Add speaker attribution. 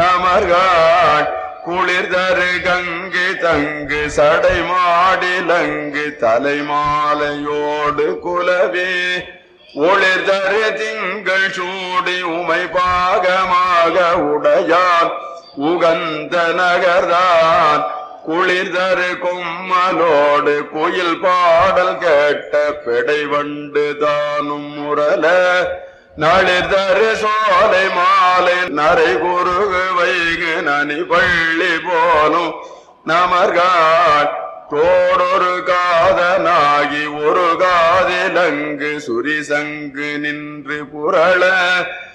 Speaker 1: நமர்காள் குளிர்தரு கங்கு தங்கு சடை மாடிலங்கு தலைமாலையோடு குலவே ஒளிர்தரு திங்கள் சூடி உமை பாகமாக உடையான் உகந்த நகர்தான் குளிர்தரு கொம்மலோடு குயில் பாடல் கேட்ட பெடைவண்டு தானும் முரல நளிர்தரு சோலை மாலை நரை குருகு வைகு நனி பள்ளி போலும் நமர்காட் தோடொரு காதனாகி ஒரு காதிலங்கு சுரிசங்கு நின்று புரள